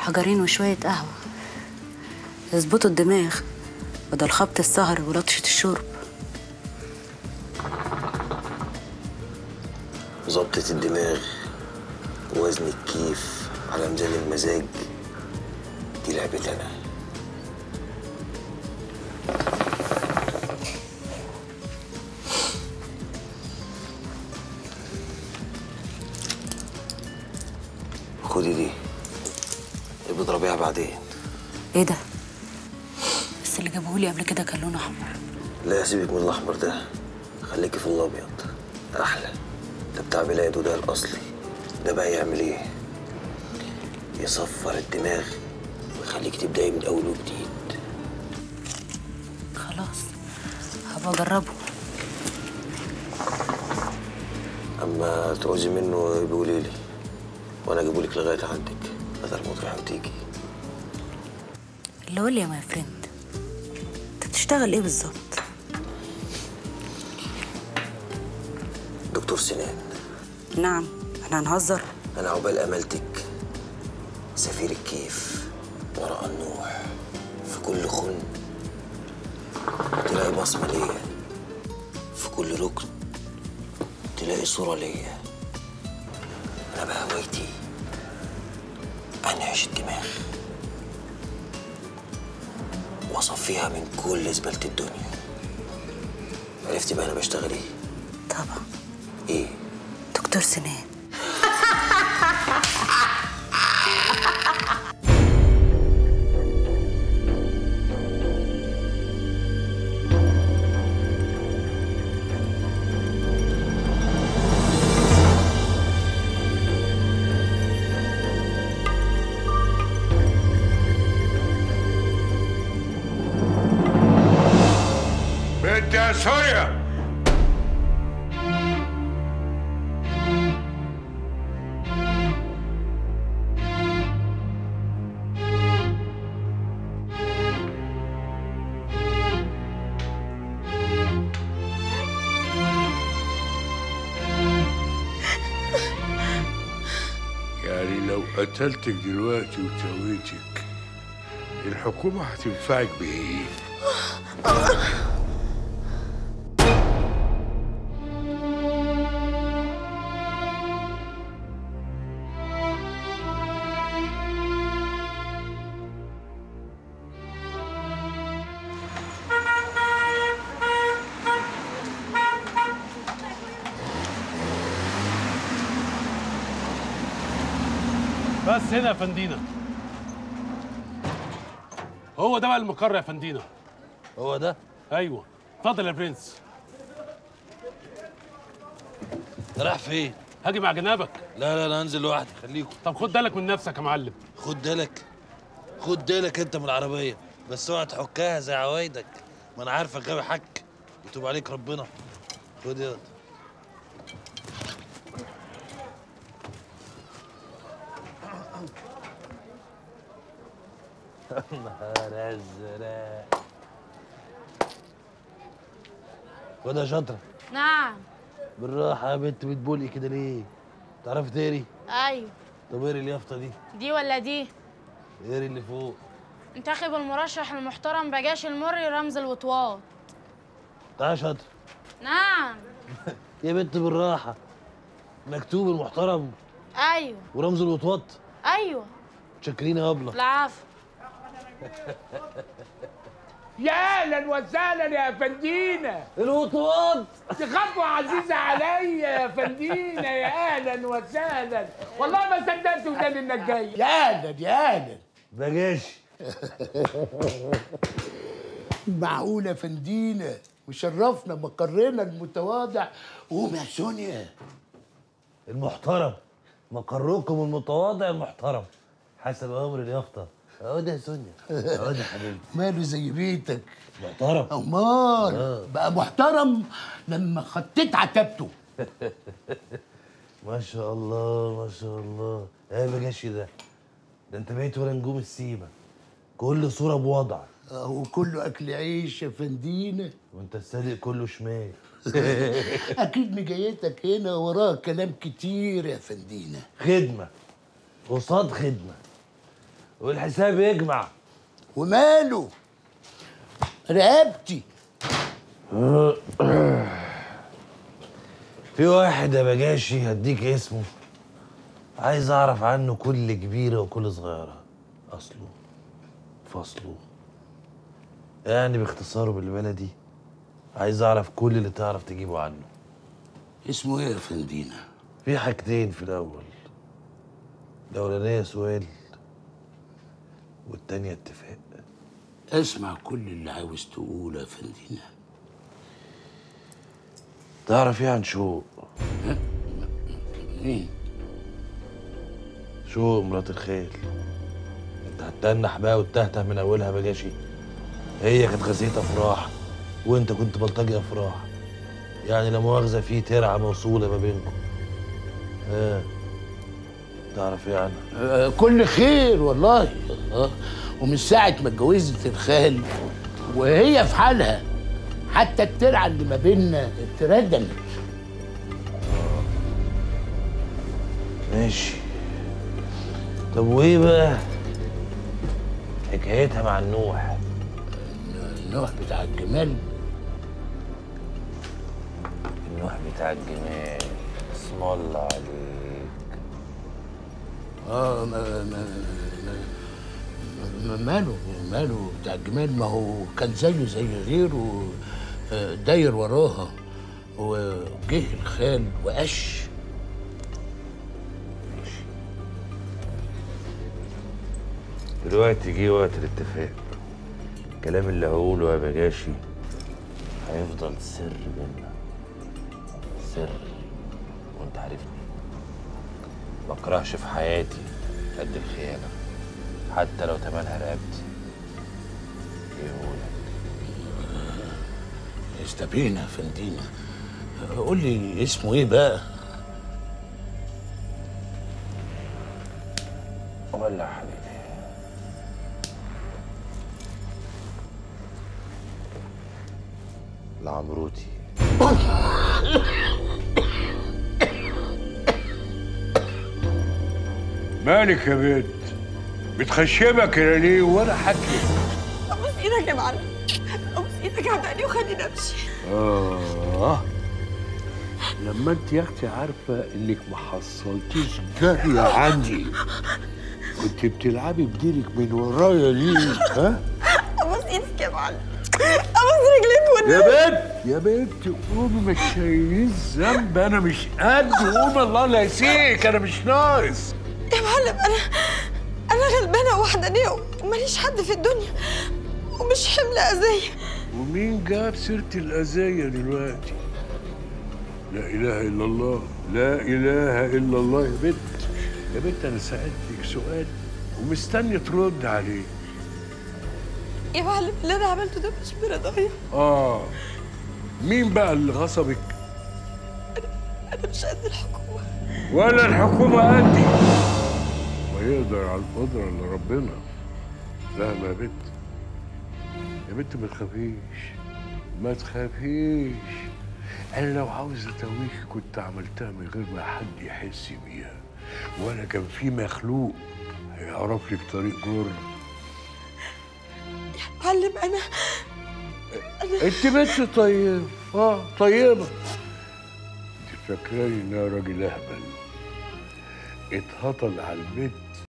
حجرين وشوية قهوة يظبطوا الدماغ بدل خبط السهر ولطشة الشرب ظبطة الدماغ ووزن الكيف على ميزان المزاج دي لعبتي انا خدي دي ابقي اضربيها بعدين ايه ده؟ بس اللي جابهولي قبل كده كان لونه احمر لا سيبك من الاحمر ده خليكي في الابيض احلى ده بتاع بلاد وده الاصلي ده بقى يعمل ايه يصفر الدماغ ويخليك تبداي من اول وجديد خلاص هبقى اجربه اما تعوزي منه بيقولي لي وانا اجيبهولك لغايه عندك بدل ما تروحي وتيجي اللي قول لي يا ماي فريند انت بتشتغل ايه بالظبط؟ دكتور سنان نعم احنا هنهزر انا عقبال املتك سفير الكيف وراء النوح في كل خن تلاقي بصمه ليا في كل ركن تلاقي صوره ليا انا بقى هوايتي انعش الدماغ واصفيها من كل زباله الدنيا عرفتي بقى انا بشتغل ايه طبعا ايه دكتور سنان بنت يا سوريا يعني لو قتلتك دلوقتي وسويتك الحكومة هتنفعك بإيه؟ بس هنا يا فندينا هو ده بقى المقر يا فندينا هو ده ايوه اتفضل يا برنس رايح فين؟ هاجي مع جنابك لا لا انا هنزل لوحدي خليكم طب خد بالك من نفسك يا معلم خد بالك خد بالك انت من العربيه بس اوعى تحكها زي عوايدك ما انا عارفك غاوي حك يتوب عليك ربنا خد يلا نهار ازرق خد يا شاطره نعم بالراحه يا بنت بتبولقي كده ليه؟ تعرفي تقري؟ ايوه طب اقري اليافطه دي دي ولا دي اقري اللي فوق انتخب المرشح المحترم بجاش المري رمز الوطواط تعالى يا شاطر نعم يا بنت بالراحه مكتوب المحترم ايوه ورمز الوطواط ايوه متشكرين يا ابله العفو يا اهلا وسهلا يا فندينا الوطواط دي خطوه عزيزه عليا يا فندينا يا اهلا وسهلا والله ما صدقت وداني انك جاي يا اهلا يا اهلا بجاش معقولة يا فندينا وشرفنا مقرنا المتواضع قوم يا سونيا المحترم مقركم المتواضع المحترم حسب امر اليافطه اقعد يا سونيا اقعد يا حبيبي ماله زي بيتك محترم امال بقى محترم لما خطيت عتبته ما شاء الله ما شاء الله ايه بجاش ده ده انت بقيت ولا نجوم السيما كل صوره بوضع اهو كله اكل عيش يا فندينا وانت الصادق كله شمال اكيد مجيتك هنا وراه كلام كتير يا فندينا خدمه قصاد خدمه والحساب يجمع وماله رقبتي في واحد يا بجاشي هديك اسمه عايز اعرف عنه كل كبيره وكل صغيره اصله فصله يعني باختصاره بالبلدي عايز اعرف كل اللي تعرف تجيبه عنه اسمه ايه يا فندينا في حاجتين في الاول الاولانيه سؤال والتانيه اتفاق اسمع كل اللي عاوز تقوله يا فندينا تعرف ايه عن شوق مين شوق مرات الخيل انت هتتنح بقى وتتهته من اولها بجاشي هي كانت غزية افراح وانت كنت بلطجي افراح يعني لا مؤاخذه في ترعه موصوله ما بينكم ها تعرف ايه عنها آه كل خير والله آه ومن ساعة ما اتجوزت الخال وهي في حالها حتى الترعة اللي ما بيننا اتردمت ماشي طب وايه بقى حكايتها مع النوح النوع بتاع الجمال النوح بتاع الجمال اسم الله عليك اه ما ما ما ماله ماله بتاع الجمال ما هو كان زيه زي غيره آه، داير وراها وجه الخال وقش دلوقتي جه وقت الاتفاق الكلام اللي هقوله يا بجاشي هيفضل سر بينا سر وانت عارفني ما اكرهش في حياتي قد الخيانة حتى لو تمنها رقبتي يقولك استبينا يا فندينا قول لي اسمه ايه بقى ولا يا حبيبي العمروتي مالك يا بنت بتخشبك كده ليه وانا حكي ابوس ايدك يا معلم ابوس ايدك عبقني وخليني امشي اه لما انت يا اختي عارفه انك ما حصلتيش جاريه عندي كنت بتلعبي بديلك من ورايا ليه ها ابوس ايدك يا معلم ابوس رجليك يا والنبي بنت يا بنت قومي ما تشيليش ذنب انا مش قد قوم الله لا يسيك انا مش ناقص يا معلم انا انا غلبانه وحدانيه وماليش حد في الدنيا ومش حمل اذيه ومين جاب سيرة الأذية دلوقتي؟ لا إله إلا الله لا إله إلا الله يا بنت يا بنت أنا سألتك سؤال ومستني ترد عليه يا معلم اللي انا عملته ده مش برضايا آه مين بقى اللي غصبك؟ انا مش قد الحكومه ولا الحكومة قدي ويقدر على القدرة اللي ربنا لا ما يا بنت يا بنت ما تخافيش ما تخافيش انا لو عاوز اتويكي كنت عملتها من غير ما حد يحس بيها ولا كان في مخلوق هيعرف لك طريق جر يا معلم انا انت بنت طيب اه طيبه انت فاكراني ان انا راجل اهبل اتهطل على البيت